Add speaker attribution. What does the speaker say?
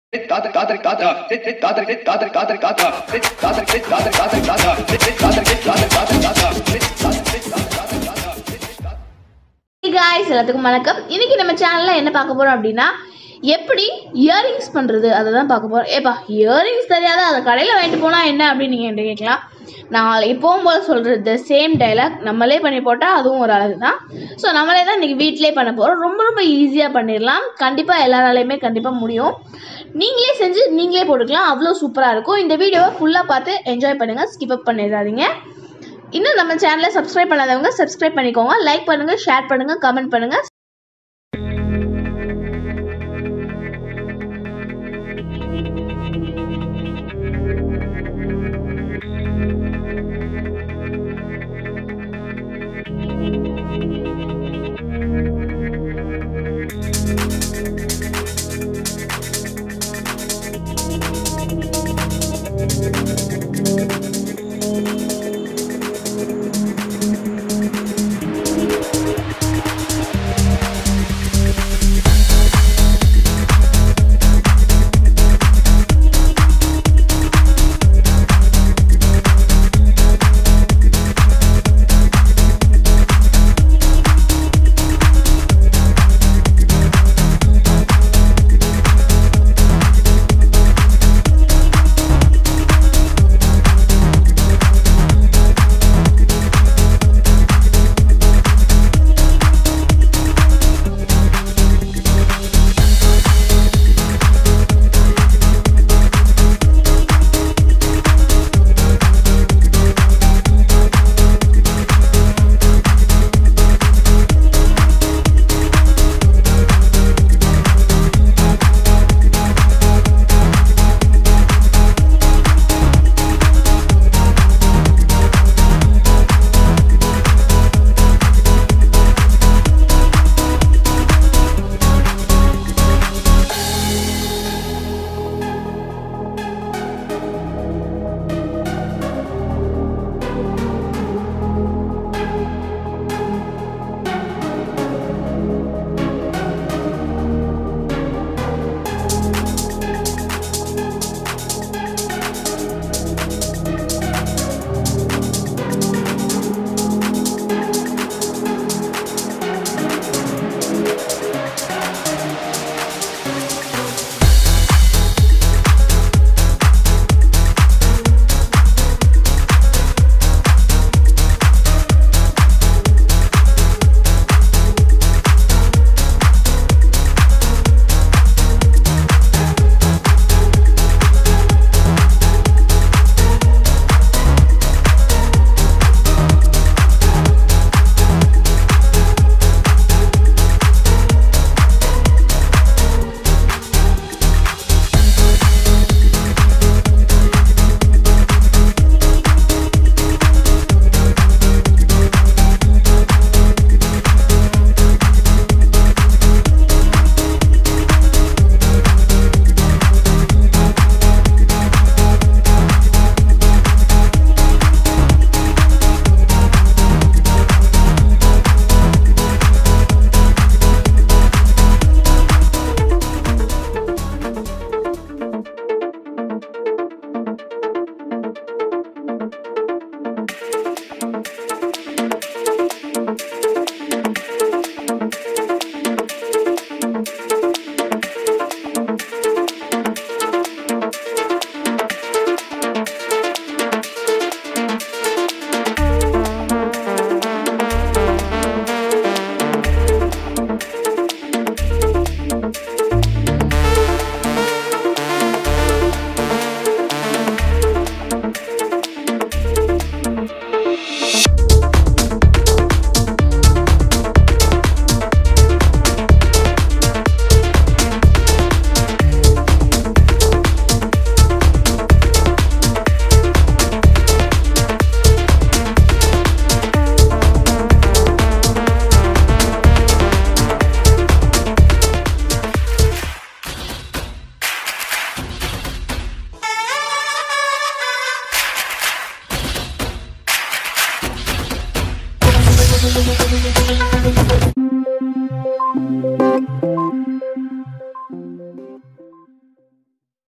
Speaker 1: guys எல்லாத்துக்கும் வணக்கம் இன்னைக்கு நம்ம சேனல்ல என்ன பார்க்க போறோம் அப்படின்னா எப்படி இயரிங்ஸ் பண்றது அதை தான் பார்க்க போறோம் ஏப்பா இயரிங்ஸ் தெரியாத அதை கடையில் வாங்கிட்டு போனா என்ன அப்படின்னு நீங்க என்கிட்ட கேட்கலாம் நான் எப்பவும் போல சொல்றது சேம் டைலாக் நம்மளே பண்ணி போட்டால் அதுவும் ஒரு அழகு தான் ஸோ நம்மளே தான் இன்னைக்கு வீட்டிலே பண்ண போறோம் ரொம்ப ரொம்ப ஈஸியாக பண்ணிடலாம் கண்டிப்பாக எல்லாராலையுமே கண்டிப்பாக முடியும் நீங்களே செஞ்சு நீங்களே போட்டுக்கலாம் அவ்வளோ சூப்பராக இருக்கும் இந்த வீடியோவை ஃபுல்லாக பார்த்து என்ஜாய் பண்ணுங்க ஸ்கிப் அப் பண்ணிடாதீங்க இன்னும் நம்ம சேனலை சப்ஸ்கிரைப் பண்ணாதவங்க சப்ஸ்கிரைப் பண்ணிக்கோங்க லைக் பண்ணுங்க ஷேர் பண்ணுங்க கமெண்ட் பண்ணுங்க